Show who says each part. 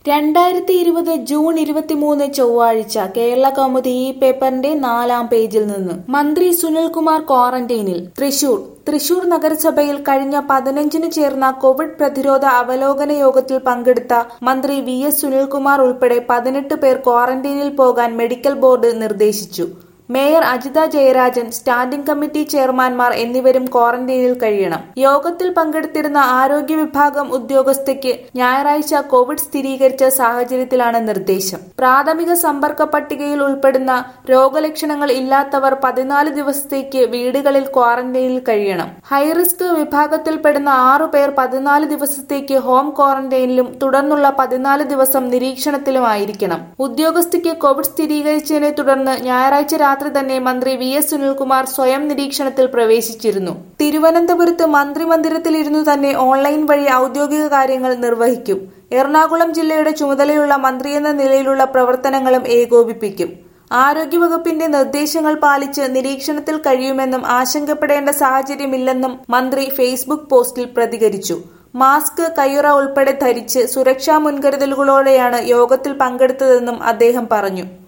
Speaker 1: രണ്ടായിരത്തി ഇരുപത് ജൂൺ ഇരുപത്തിമൂന്ന് ചൊവ്വാഴ്ച കേരള കൗമുദി ഈ പേപ്പറിന്റെ നാലാം പേജിൽ നിന്ന് മന്ത്രി സുനിൽകുമാർ ക്വാറന്റൈനിൽ തൃശൂർ തൃശൂർ നഗരസഭയിൽ കഴിഞ്ഞ പതിനഞ്ചിന് ചേർന്ന കോവിഡ് പ്രതിരോധ അവലോകന യോഗത്തിൽ പങ്കെടുത്ത മന്ത്രി വി എസ് സുനിൽകുമാർ ഉൾപ്പെടെ പതിനെട്ട് പേർ ക്വാറന്റൈനിൽ പോകാൻ മെഡിക്കൽ ബോർഡ് നിർദ്ദേശിച്ചു mayor Ajitha Jayarajan standing committee ചെയർമാൻമാർ എന്നിവരും ക്വാറന്റൈനിൽ കഴിയണം യോഗത്തിൽ പങ്കെടുത്തിരുന്ന ആരോഗ്യ വിഭാഗം ഉദ്യോഗസ്ഥയ്ക്ക് ഞായറാഴ്ച കോവിഡ് സ്ഥിരീകരിച്ച സാഹചര്യത്തിലാണ് നിർദ്ദേശം പ്രാഥമിക സമ്പർക്ക പട്ടികയിൽ ഉൾപ്പെടുന്ന രോഗലക്ഷണങ്ങൾ ഇല്ലാത്തവർ പതിനാല് ദിവസത്തേക്ക് വീടുകളിൽ ക്വാറന്റൈനിൽ കഴിയണം ഹൈറിസ്ക് വിഭാഗത്തിൽപ്പെടുന്ന ആറു പേർ പതിനാല് ദിവസത്തേക്ക് ഹോം ക്വാറന്റൈനിലും തുടർന്നുള്ള പതിനാല് ദിവസം നിരീക്ഷണത്തിലുമായിരിക്കണം ഉദ്യോഗസ്ഥയ്ക്ക് കോവിഡ് സ്ഥിരീകരിച്ചതിനെ തുടർന്ന് ഞായറാഴ്ച രാത്രി തന്നെ മന്ത്രി വി എസ് സുനിൽകുമാർ സ്വയം നിരീക്ഷണത്തിൽ പ്രവേശിച്ചിരുന്നു തിരുവനന്തപുരത്ത് മന്ത്രിമന്ദിരത്തിലിരുന്നു തന്നെ ഓൺലൈൻ വഴി ഔദ്യോഗിക കാര്യങ്ങൾ നിർവഹിക്കും എറണാകുളം ജില്ലയുടെ ചുമതലയുള്ള മന്ത്രിയെന്ന നിലയിലുള്ള പ്രവർത്തനങ്ങളും ഏകോപിപ്പിക്കും ആരോഗ്യവകുപ്പിന്റെ നിർദ്ദേശങ്ങൾ പാലിച്ച് നിരീക്ഷണത്തിൽ കഴിയുമെന്നും ആശങ്കപ്പെടേണ്ട സാഹചര്യമില്ലെന്നും മന്ത്രി ഫേസ്ബുക്ക് പോസ്റ്റിൽ പ്രതികരിച്ചു മാസ്ക് കയ്യുറ ഉൾപ്പെടെ ധരിച്ച് സുരക്ഷാ മുൻകരുതലുകളോടെയാണ് യോഗത്തിൽ പങ്കെടുത്തതെന്നും അദ്ദേഹം പറഞ്ഞു